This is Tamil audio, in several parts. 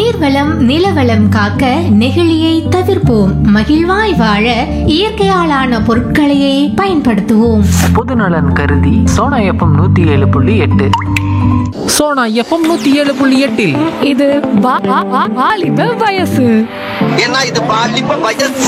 நீர்வளம் நிலவளம் காக்க நெகிழியை தவிர்ப்போம் மகிழ்வாய் வாழ இயற்கையாலான பொருட்களையே பயன்படுத்துவோம் பொதுநலன் கருதி சோனா எஃப்எம் நூற்றி ஏழு புள்ளி எட்டு சோனா எஃப்எம் நூற்றி ஏழு புள்ளி எட்டில் இது வா- வா- வா- வாலிப வயசு ஏன்னா இது பாலிப்ப வயசு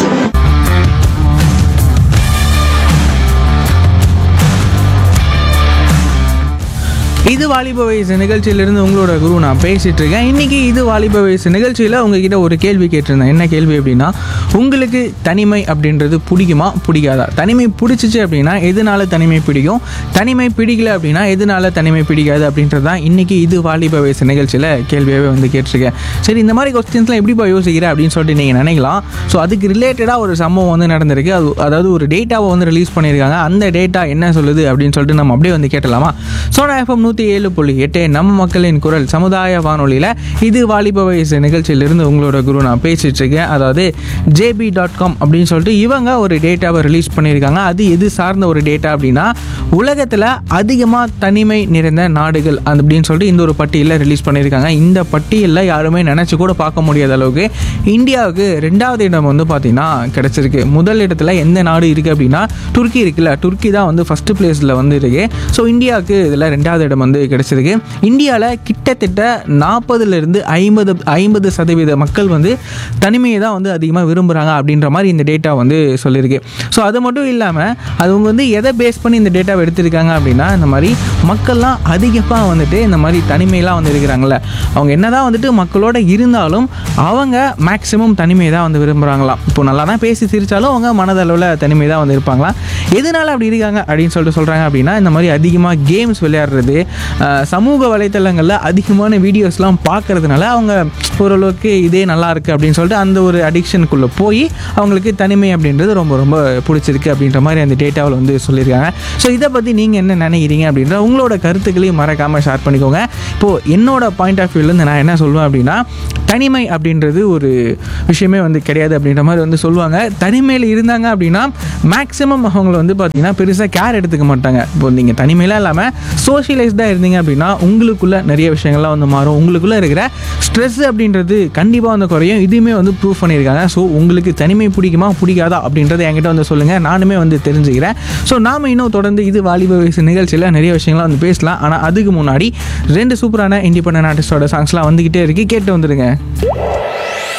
இது வாலிப வயசு நிகழ்ச்சியிலிருந்து உங்களோட குரு நான் பேசிட்டு இருக்கேன் இன்னைக்கு இது வாலிப வயசு நிகழ்ச்சியில் உங்ககிட்ட ஒரு கேள்வி கேட்டிருந்தேன் என்ன கேள்வி அப்படின்னா உங்களுக்கு தனிமை அப்படின்றது பிடிக்குமா பிடிக்காதா தனிமை பிடிச்சிச்சு அப்படின்னா எதனால தனிமை பிடிக்கும் தனிமை பிடிக்கல அப்படின்னா எதனால தனிமை பிடிக்காது அப்படின்றது தான் இன்னைக்கு இது வாலிப வயசு நிகழ்ச்சியில் கேள்வியாகவே வந்து கேட்டிருக்கேன் சரி இந்த மாதிரி கொஸ்டின்ஸ்லாம் எப்படிப்பா யோசிக்கிற அப்படின்னு சொல்லிட்டு நீங்கள் நினைக்கலாம் ஸோ அதுக்கு ரிலேட்டடாக ஒரு சம்பவம் வந்து நடந்திருக்கு அது அதாவது ஒரு டேட்டாவை வந்து ரிலீஸ் பண்ணியிருக்காங்க அந்த டேட்டா என்ன சொல்லுது அப்படின்னு சொல்லிட்டு நம்ம அப்படியே வந்து கேட்டலாமா சோனா எஃப்எம் நூற்றி ஏழு புள்ளி எட்டு நம்ம மக்களின் குரல் சமுதாய வானொலியில் இது வாலிப வயசு நிகழ்ச்சியிலிருந்து உங்களோட குரு நான் பேசிட்டு இருக்கேன் அதாவது ஜேபி டாட் காம் அப்படின்னு சொல்லிட்டு இவங்க ஒரு டேட்டாவை ரிலீஸ் பண்ணியிருக்காங்க அது எது சார்ந்த ஒரு டேட்டா அப்படின்னா உலகத்தில் அதிகமாக தனிமை நிறைந்த நாடுகள் அந்த அப்படின்னு சொல்லிட்டு இந்த ஒரு பட்டியலில் ரிலீஸ் பண்ணியிருக்காங்க இந்த பட்டியலில் யாருமே நினச்சி கூட பார்க்க முடியாத அளவுக்கு இந்தியாவுக்கு ரெண்டாவது இடம் வந்து பார்த்தீங்கன்னா கிடச்சிருக்கு முதல் இடத்துல எந்த நாடு இருக்குது அப்படின்னா துருக்கி இருக்குல்ல துருக்கி தான் வந்து ஃபஸ்ட்டு பிளேஸில் வந்து இருக்கு ஸோ இந்தியாவுக்கு இதில் ரெண்டாவது இடம் வந்து கிடச்சிருக்கு இந்தியாவில் கிட்டத்தட்ட நாற்பதுலேருந்து ஐம்பது ஐம்பது சதவீத மக்கள் வந்து தனிமையை தான் வந்து அதிகமாக விரும்புகிறாங்க அப்படின்ற மாதிரி இந்த டேட்டா வந்து சொல்லியிருக்கு ஸோ அது மட்டும் இல்லாமல் அவங்க வந்து எதை பேஸ் பண்ணி இந்த டேட்டாவை எடுத்திருக்காங்க அப்படின்னா இந்த மாதிரி மக்கள்லாம் அதிகமாக வந்துட்டு இந்த மாதிரி தனிமையெல்லாம் வந்து இருக்கிறாங்கல்ல அவங்க என்னதான் வந்துட்டு மக்களோட இருந்தாலும் அவங்க மேக்ஸிமம் தனிமையை தான் வந்து விரும்புகிறாங்களாம் இப்போ நல்லா தான் பேசி சிரித்தாலும் அவங்க மனதளவில் தனிமை தான் வந்து இருப்பாங்களாம் எதனால் அப்படி இருக்காங்க அப்படின்னு சொல்லிட்டு சொல்கிறாங்க அப்படின்னா இந்த மாதிரி அதிகமாக கேம்ஸ் விளையாடுறது அஹ், சமூக வலைத்தளங்களில் அதிகமான வீடியோஸ்லாம் பார்க்கறதுனால அவங்க ஓரளவுக்கு இதே நல்லா இருக்குது அப்படின்னு சொல்லிட்டு அந்த ஒரு அடிக்ஷனுக்குள்ளே போய் அவங்களுக்கு தனிமை அப்படின்றது ரொம்ப ரொம்ப பிடிச்சிருக்கு அப்படின்ற மாதிரி அந்த டேட்டாவில் வந்து சொல்லியிருக்காங்க ஸோ இதை பற்றி நீங்கள் என்ன நினைக்கிறீங்க அப்படின்ற உங்களோட கருத்துக்களையும் மறக்காமல் ஷேர் பண்ணிக்கோங்க இப்போது என்னோட பாயிண்ட் ஆஃப் வியூலேருந்து நான் என்ன சொல்லுவேன் அப்படின்னா தனிமை அப்படின்றது ஒரு விஷயமே வந்து கிடையாது அப்படின்ற மாதிரி வந்து சொல்லுவாங்க தனிமையில் இருந்தாங்க அப்படின்னா மேக்ஸிமம் அவங்கள வந்து பார்த்தீங்கன்னா பெருசாக கேர் எடுத்துக்க மாட்டாங்க இப்போ நீங்கள் தனிமையிலாம் இல்லாமல் சோஷியலைஸ்டாக இருந்தீங்க அப்படின்னா உங்களுக்குள்ள நிறைய விஷயங்கள்லாம் வந்து மாறும் உங்களுக்குள்ளே இருக்கிற ஸ்ட்ரெஸ் அப்படின்றது கண்டிப்பாக வந்து குறையும் இதுவுமே வந்து ப்ரூவ் பண்ணியிருக்காங்க ஸோ உங்களுக்கு தனிமை பிடிக்குமா பிடிக்காதா அப்படின்றத என்கிட்ட வந்து சொல்லுங்கள் நானுமே வந்து தெரிஞ்சுக்கிறேன் ஸோ நாம இன்னும் தொடர்ந்து இது வாலிப வயசு நிகழ்ச்சியில் நிறைய விஷயங்கள்லாம் வந்து பேசலாம் ஆனால் அதுக்கு முன்னாடி ரெண்டு சூப்பரான இண்டிபெண்டன்ட் ஆர்டிஸ்டோட சாங்ஸ்லாம் வந்துக்கிட்டே இருக்கு கேட்டு வந்துடுங்க